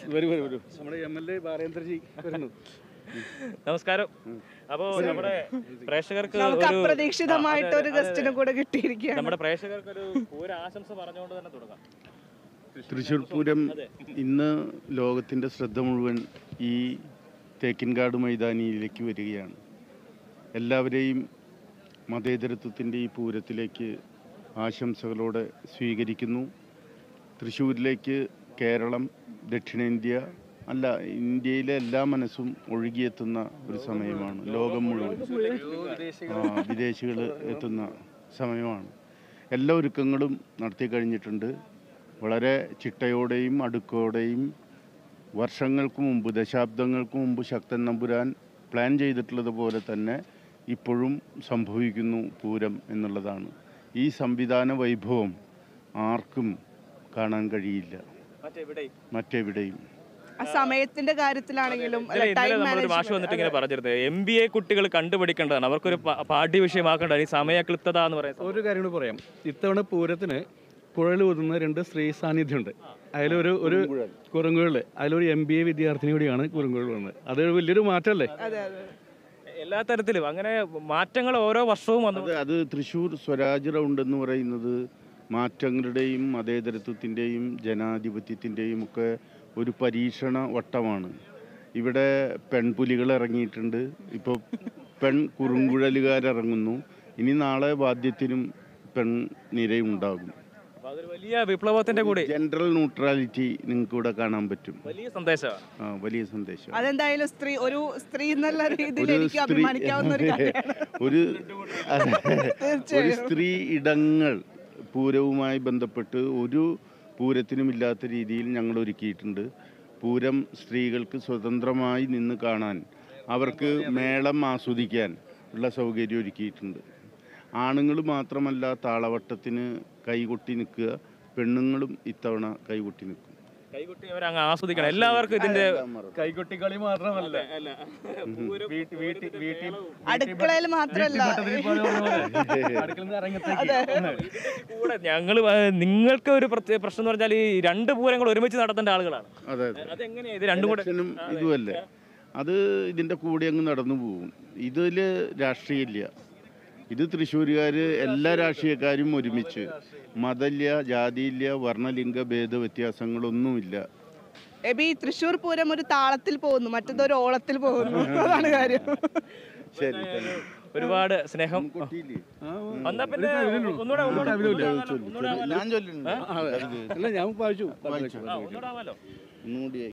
വരൂ വരൂ വരൂ നമ്മുടെ എം എൽ എ ബാലേന്ദ്രജി വരുന്നു നമസ്കാരം അപ്പോ നമ്മുടെ പ്രേക്ഷകർക്ക് നമുക്ക് ഒരു അപ്രതീക്ഷിതമായിട്ട് ഒരു ആ, അതെ, അതെ, ഗസ്റ്റിനെ കൂടെ കിട്ടിയിരിക്കുകയാണ് നമ്മുടെ പ്രേക്ഷകർക്ക് ഒരു പൂര ആശംസ പറഞ്ഞുകൊണ്ട് തന്നെ തുടങ്ങാം തൃശ്ശൂർ പൂരം ഇന്ന് ലോകത്തിൻ്റെ ശ്രദ്ധ മുഴുവൻ ഈ തേക്കിൻകാട് മൈതാനിയിലേക്ക് വരികയാണ് എല്ലാവരെയും മതേതരത്വത്തിൻ്റെ ഈ പൂരത്തിലേക്ക് ആശംസകളോടെ സ്വീകരിക്കുന്നു തൃശ്ശൂരിലേക്ക് കേരളം ദക്ഷിണേന്ത്യ അല്ല ഇന്ത്യയിലെ എല്ലാ മനസ്സും ഒഴുകിയെത്തുന്ന ഒരു സമയമാണ് ലോകം മുഴുവൻ ആ, വിദേശികൾ എത്തുന്ന സമയമാണ് എല്ലാ ഒരുക്കങ്ങളും നടത്തി കഴിഞ്ഞിട്ടുണ്ട് വളരെ ചിട്ടയോടെയും അടുക്കോടെയും വർഷങ്ങൾക്ക് മുമ്പ് ദശാബ്ദങ്ങൾക്ക് മുമ്പ് ശക്തൻ നമ്പുരാൻ പ്ലാൻ ചെയ്തിട്ടുള്ളത് പോലെ തന്നെ ഇപ്പോഴും സംഭവിക്കുന്നു പൂരം എന്നുള്ളതാണ് ഈ സംവിധാന വൈഭവം ആർക്കും കാണാൻ കഴിയില്ല മറ്റെവിടെ മറ്റെവിടെയും ആ സമയത്തിന്റെ കാര്യത്തിലാണെങ്കിലും ഇന്നലെ ഇന്നലെ ടൈം നമ്മളൊരു മാഷ് വന്നിട്ട് ഇങ്ങനെ പറഞ്ഞിരുന്നത് എം ബി എ കുട്ടികൾ കണ്ടുപിടിക്കേണ്ടതാണ് അവർക്കൊരു പ- പാഠ്യ വിഷയമാക്കേണ്ടതാണ് ഈ സമയക്ലിപ്തത എന്ന് പറയുന്നത് ഒരു കാര്യം കൂടി പറയാം ഇത്തവണ പൂരത്തിന് കുഴൽ ഊതുന്ന രണ്ട് സ്ത്രീ സാന്നിധ്യമുണ്ട് അതിലൊരു ഒരു കുറുങ്കുഴല് അതിലൊരു എം ബി എ വിദ്യാർത്ഥിനി കൂടിയാണ് കുറുങ്കുഴൽ വന്നത് അത് വലിയൊരു മാറ്റമല്ലേ അതെ അതെ എല്ലാ തരത്തിലും അങ്ങനെ മാറ്റങ്ങൾ ഓരോ വർഷവും വന്നു അത് അത് തൃശ്ശൂർ സ്വരാജ് റൗണ്ട് എന്ന് പറയുന്നത് മാറ്റങ്ങളുടെയും മതേതരത്വത്തിൻ്റെയും ജനാധിപത്യത്തിൻ്റെയും ഒക്കെ ഒരു പരീക്ഷണ വട്ടമാണ് ഇവിടെ പെൺപുലികൾ ഇറങ്ങിയിട്ടുണ്ട് ഇപ്പോൾ പെൺ കുറുങ്കുഴലുകാരിറങ്ങുന്നു ഇനി നാളെ വാദ്യത്തിനും പെൺ നിരയുണ്ടാകും അപ്പൊ അതൊരു വലിയ വിപ്ലവത്തിന്റെ കൂടി ജനറൽ ന്യൂട്രാലിറ്റി നിങ്ങൾക്ക് ഇവിടെ കാണാൻ പറ്റും വലിയ സന്ദേശമാണ് ആ, വലിയ സന്ദേശം അതെന്തായാലും സ്ത്രീ ഒരു സ്ത്രീ എന്നുള്ള രീതിയിൽ ഒരു എനിക്ക് സ്ത്രീ അഭിമാനിക്കാവുന്ന ഒരു കാര്യമാണ് ഒരു ഒരു സ്ത്രീ ഇടങ്ങൾ പൂരവുമായി ബന്ധപ്പെട്ട് ഒരു പൂരത്തിനും ഇല്ലാത്ത രീതിയിൽ ഞങ്ങൾ ഒരുക്കിയിട്ടുണ്ട് പൂരം സ്ത്രീകൾക്ക് സ്വതന്ത്രമായി നിന്ന് കാണാൻ അവർക്ക് മേളം ആസ്വദിക്കാൻ ഉള്ള സൗകര്യം ഒരുക്കിയിട്ടുണ്ട് ആണുങ്ങൾ മാത്രമല്ല താളവട്ടത്തിന് കൈകൊട്ടി നിൽക്കുക പെണ്ണുങ്ങളും ഇത്തവണ കൈകൊട്ടി നിൽക്കും കൈകൊട്ടി അവർ അങ്ങ് ആസ്വദിക്കണം എല്ലാവർക്കും ഇതിന്റെ കൈകൊട്ടിക്കളി മാത്രമല്ല അടുക്കളയിൽ മാത്രമല്ല കൂടെ ഞങ്ങൾ നിങ്ങൾക്ക് ഒരു പ്രത്യേക പ്രശ്നം എന്ന് പറഞ്ഞാൽ ഈ രണ്ട് പൂരങ്ങൾ ഒരുമിച്ച് നടത്തേണ്ട ആളുകളാണ് അതെ അതെ അതെങ്ങനെയാ ഇത് രണ്ടും കൂടെ ഇലക്ഷനും ഇതുമല്ലേ അത് ഇതിൻ്റെ കൂടെ അങ്ങ് നടന്നു പോകും ഇതിൽ രാഷ്ട്രീയമില്ല ഇത് തൃശ്ശൂരുകാർ എല്ലാ രാഷ്ട്രീയക്കാരും ഒരുമിച്ച് മതമില്ല ജാതിയില്ല വർണ്ണലിംഗ ഭേദ വ്യത്യാസങ്ങളൊന്നുമില്ല എബി തൃശ്ശൂർ പൂരം ഒരു താളത്തിൽ പോകുന്നു മറ്റേതൊരു ഓളത്തിൽ പോകുന്നു അതാണ് കാര്യം ശരി ഒരുപാട് സ്നേഹം കൊട്ടിയില്ലേ? വന്നാ പിന്നെ ഒന്നുകൂടെ ഒന്നുകൂടെ ഒന്നുകൂടെ ഞാൻ ചൊല്ലുന്നുണ്ട് അല്ല ഞാൻ വായിച്ചു വായിച്ചോ. ആ, ഒന്നുകൂടെ ആവാലോ ഒന്നുകൂടി